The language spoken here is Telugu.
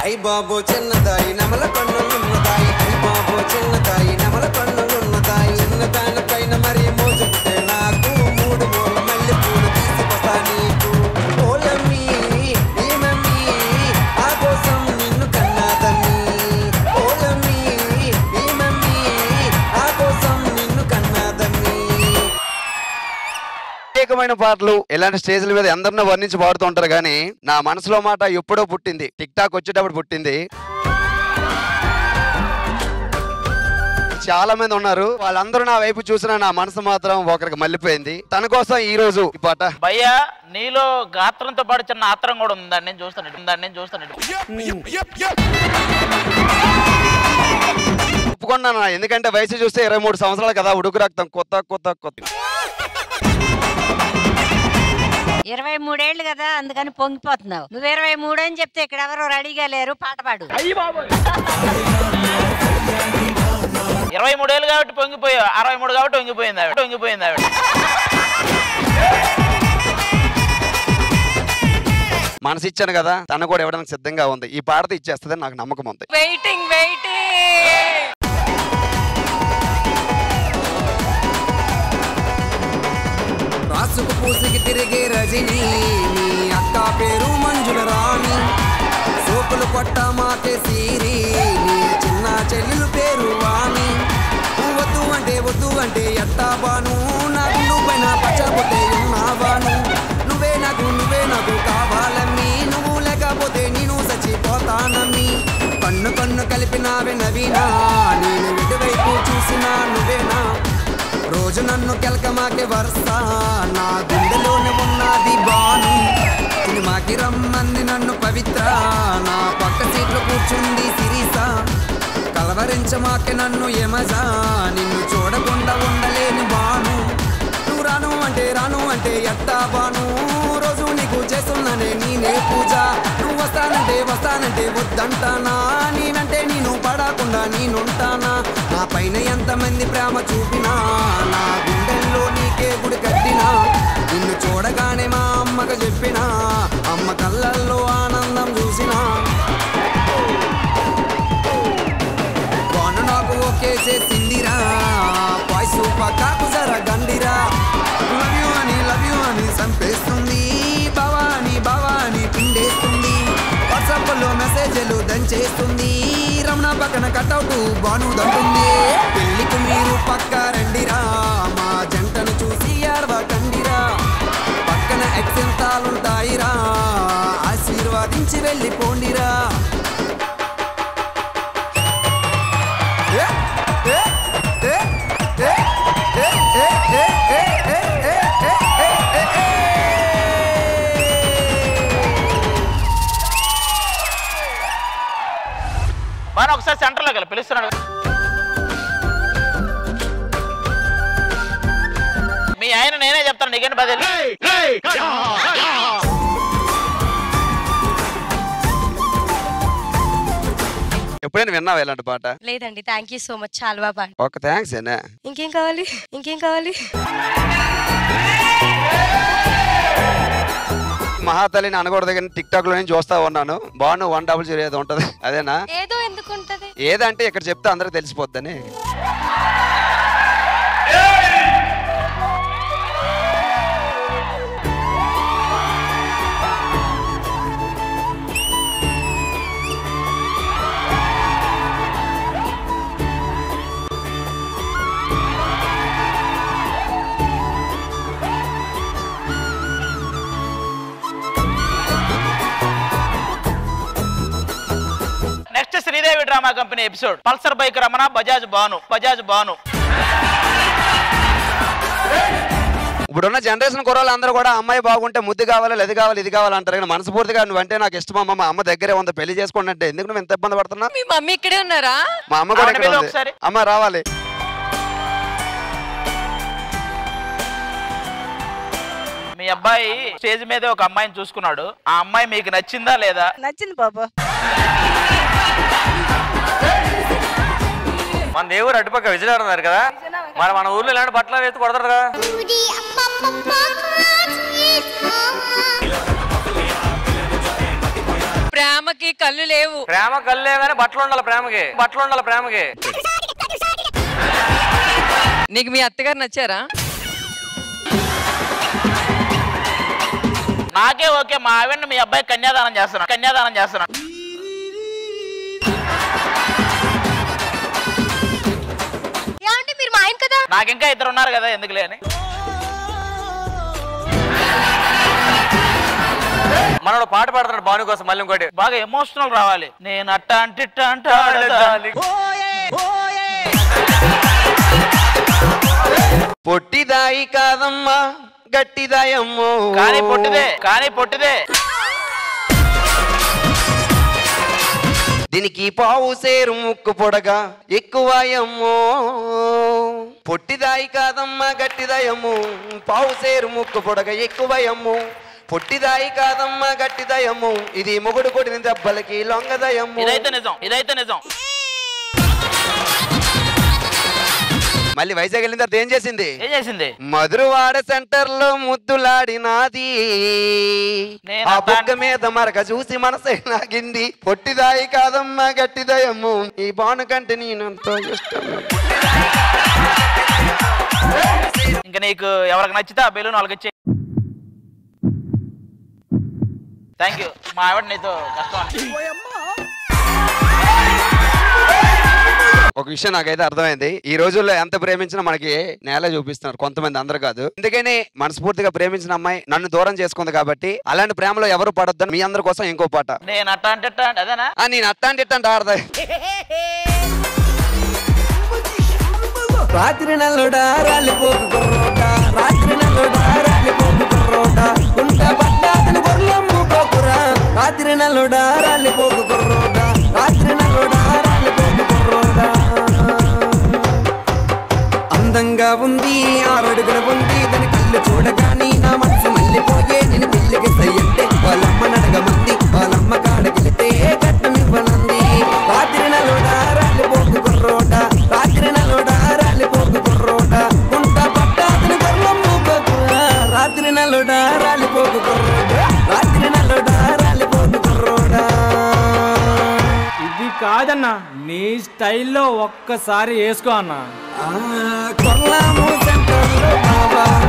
ఐ బాబు చిన్నదాయి నెమల కన్నులున్నదాయి ఐ బాబు చిన్నదాయి నెమల కన్నులున్నదాయి చిన్నదాని పైన మరి మోజుంటే నాకు మూడు మూల మల్లె పూలు తీసుకొస్తా నీకు ఓలమ్మి ఏమమ్మి ఆ కోసం నిన్ను కన్నాదమ్మి ఓలమ్మి ఏమమ్మి ఆ కోసం నిన్ను కన్నాదమ్మి ప్రత్యేకమైన పాటలు ఇలాంటి స్టేజ్ల మీద అందరిని వర్ణించి పాడుతూ ఉంటారు కానీ నా మనసులో మాట ఎప్పుడో పుట్టింది టిక్ టాక్ వచ్చేటప్పుడు పుట్టింది చాలా మంది ఉన్నారు వాళ్ళందరూ నా వైపు చూసిన నా మనసు మాత్రం ఒకరికి మళ్ళీపోయింది తన కోసం ఈ రోజు ఈ పాట భయ్యా నీలో గాత్రంతో పాటు చిన్న ఆత్రం కూడా ఉంది దాన్ని నేను చూస్తాను దాన్ని నేను చూస్తాను ఒప్పుకున్నాను ఎందుకంటే వయసు చూస్తే ఇరవై మూడు సంవత్సరాలు కదా ఉడుకు రక్తం కొత్త కొత్త కొత్త ఇరవై మూడేళ్లు కదా అందుకని పొంగిపోతున్నావు నువ్వు ఇరవై మూడు అని చెప్తే ఇక్కడ ఎవరు రెడీగా లేరు పాట పాడు ఇరవై మూడేళ్ళు కాబట్టి పొంగిపోయావు అరవై మూడు కాబట్టి వంగిపోయింది ఆవిడ వంగిపోయింది ఆవిడ మనసు ఇచ్చాను కదా తను కూడా ఇవ్వడానికి సిద్ధంగా ఉంది ఈ పాటతో ఇచ్చేస్తుందని నాకు నమ్మకం ఉంది వెయిటింగ్ వెయిటింగ్ రాసుకు పూసికి తిరిగే రజని నీ అక్క పేరు మంజుల రాణి సోకులు కొట్ట మాకే సీరి నీ చిన్న చెల్లెలు పేరు వాణి నువ్వు వద్దు అంటే వద్దు అంటే ఎట్టా బాను నా గుండు పైన పచ్చబొట్టే ఉన్నావాను నువ్వే నాకు నువ్వే నాకు కావాలమ్మి నువ్వు లేకపోతే నేను చచ్చిపోతానమ్మి కన్ను కన్ను కలిపినావే నవీనా నేను ఎటువైపు చూసినా నువ్వేనా రోజు నన్ను కెలకమాకే వరుస నా గుండెలోనే ఉన్నది బాను సినిమాకి రమ్మంది నన్ను పవిత్ర నా పక్క సీట్లో కూర్చుంది సిరీస కలవరించమాకే నన్ను యమజా నిన్ను చూడకుండా ఉండలేని బాను నువ్వు రాను అంటే రాను అంటే ఎట్టా బాను రోజు నీకు చేస్తున్నానే నేనే పూజ నువ్వు వస్తానంటే వస్తానంటే వద్దంటానా నేనంటే నేను పడకుండా నేనుంటానా నా పైన ఎంతమంది ప్రేమ చూపినా నా గుండెల్లో నీకే గుడి కట్టినా నిన్ను చూడగానే మా అమ్మకు చెప్పినా అమ్మ కళ్ళల్లో ఆనందం చూసినా వాను నాకు ఓకే చేసిందిరా వాయిస్ పక్కాకు జర గండిరా లవ్ యూ అని లవ్ యూ అని చంపేస్తుంది భవాని భవాని పిండేస్తుంది వాట్సాప్ లో మెసేజ్లు దంచేస్తుంది రమణ పక్కన కటౌట్ బాను దంటుంది పెళ్లికి మీరు పక్క రండిరా మా జంటను చూసి ఏడవకండిరా పక్కన ఎక్సెంతాలుంటాయిరా ఆశీర్వాదించి వెళ్ళిపోండిరా ఏ ఏ ఏ ఏ ఏ ఏ ఏ ఏ ఏ ఏ ఏ మనం ఒకసారి సెంటర్లోకి వెళ్ళి పిలుస్తున్నాడు మీ ఆయన నేనే చెప్తాను నీకేంటి బదిలీ ఎప్పుడైనా విన్నావా ఇలాంటి పాట లేదండి థ్యాంక్ యూ సో మచ్ చాలా బాగా పాడు ఒక థ్యాంక్స్ ఏనా ఇంకేం కావాలి ఇంకేం కావాలి మహాతల్లిని అనకూడదు కానీ టిక్ టాక్ లో నేను చూస్తా ఉన్నాను బాను వన్ డబుల్ జీరో ఏదో ఉంటది అదేనా ఏదో ఎందుకు ఉంటది ఏదంటే ఇక్కడ చెప్తే అందరికి తెలిసిపోద్దని నెక్స్ట్ Sridevi drama company episode Pulsar bike Ramana Bajaj Banu Bajaj Banu ఇప్పుడున్న జనరేషన్ కుర్రాళ్ళు అందరూ కూడా అమ్మాయి బాగుంటే ముద్దు కావాలి అది కావాలి ఇది కావాలి అంటారు కానీ మనస్ఫూర్తిగా నువ్వంటే నాకు ఇష్టమమ్మ మా అమ్మ దగ్గరే ఉంది పెళ్లి చేసుకోండి అంటే ఎందుకు నువ్వు ఎంత ఇబ్బంది పడుతున్నావు మీ మమ్మీ ఇక్కడే ఉన్నారా మా అమ్మ కూడా ఆవిడ ఇక్కడ మీద ఉంది ఒకసారి. అమ్మ రావాలి మీ అబ్బాయి స్టేజ్ మీద ఒక అమ్మాయిని చూసుకున్నాడు ఆ అమ్మాయి మీకు నచ్చిందా లేదా నచ్చింది బాబు మన దేవుడు అటుపక్క విజయనగరం ఉన్నారు కదా మరి మన ఊర్లో ఇలాంటి బట్టలు వేసి కొడతారు కదా ప్రేమకి కళ్ళు లేవు ప్రేమ కల్లే గానీ బట్టలు ఉండాలి ప్రేమకి బట్టలు ఉండాలి ప్రేమకి నీకు మీ అత్తగారు నచ్చారా నాకే ఓకే మా ఆవిడ మీ అబ్బాయి కన్యాదానం చేస్తున్నాడు కన్యాదానం చేస్తున్నాడు ఏమంటే మీరు మా ఆయన కదా నాకు ఇంకా ఇద్దరు ఉన్నారు కదా ఎందుకులే అని మనోడు పాట పాడుతున్నాడు భాను కోసం మళ్ళీ ఇంకోటి బాగా ఎమోషనల్ రావాలి నేను అట్ట అంటిట్ట అంట పొట్టిదాయి కాదమ్మా గట్టిదాయమ్మో కానీ పొట్టిదే కానీ పొట్టిదే దీనికి పావు సేరు ముక్కు పొడగా ఎక్కువాయమ్మో పొట్టిదాయి కాదమ్మా గట్టిదాయమ్ము పావు సేరు ముక్కు పొడగా ఎక్కువయమ్ము పొట్టిదాయి కాదమ్మా గట్టిదయమ్ము ఇది మొగుడు కొట్టిన దెబ్బలకి లొంగదయమ్ము ఇదైతే నిజం ఇదైతే నిజం మళ్ళీ వైజాగ్ వెళ్ళిన తర్వాత ఏం చేసింది ఏం చేసింది మధురవాడ సెంటర్ లో ముద్దులాడినాది నేను ఆ అట్లా- బుగ్గ మీద మరక చూసి మనసే నాగింది పొట్టిదాయి కాదమ్మా గట్టిదయమ్ము ఈ బాను కంటే నేను ఎంతో ఇష్టం ఇంకా నీకు ఎవరికి నచ్చితే ఆ బెలూన్ వాళ్ళకి ఇచ్చే థ్యాంక్ యూ మా ఆవిడ నీతో కష్టం అని. ఒక విషయం నాకైతే అర్థమైంది ఈ రోజుల్లో ఎంత ప్రేమించినా మనకి నేల చూపిస్తున్నారు కొంతమంది అందరు కాదు అందుకని మనస్ఫూర్తిగా ప్రేమించిన అమ్మాయి నన్ను దూరం చేసుకుంది కాబట్టి అలాంటి ప్రేమలో ఎవరు పడొద్దని మీ అందరి కోసం ఇంకో పాట నేను అట్ట అంటే ఇట్ట అంటే అదేనా ఆ, నేను అట్టాంటి ఇట్టంటే ఆడదా రాత్రి నల్లుడా రాలిపోకు కుర్రోట రాత్రి నల్లుడా రాలిపోకు కుర్రోట గుంట పడ్డాతని గొర్రెమ్ము పోకురా రాత్రి నల్లుడా రాలిపోకు కుర్రోట రాత్రి నల్లుడా రాలిపోకు కుర్రోట అందంగా ఉంది ఆరడుగుల ఉంది దాని కళ్ళు చూడగాని నా మనసు మళ్ళీపోయే నేను పెళ్లికి సయ్యంటే వాళ్ళమ్మ నడగమంది వాళ్ళమ్మ కాడకెళితే కట్టమివ్వనంది రాత్రి నలుడా రాలిపోకు కుర్రోట రాత్రి నలుడా రాలిపోకు కుర్రోట గుంట పట్టాతని గొర్రెమ్ము పోకురా రాత్రి నలుడా రాలిపోకు కుర్రోట రాత్రి నలుడా రాలిపోకు కుర్రోడా ఇది కాదన్నా నీ స్టైల్లో ఒక్కసారి వేసుకో అన్నా ఆ, కొల్లాము సెంటర్లో బాబా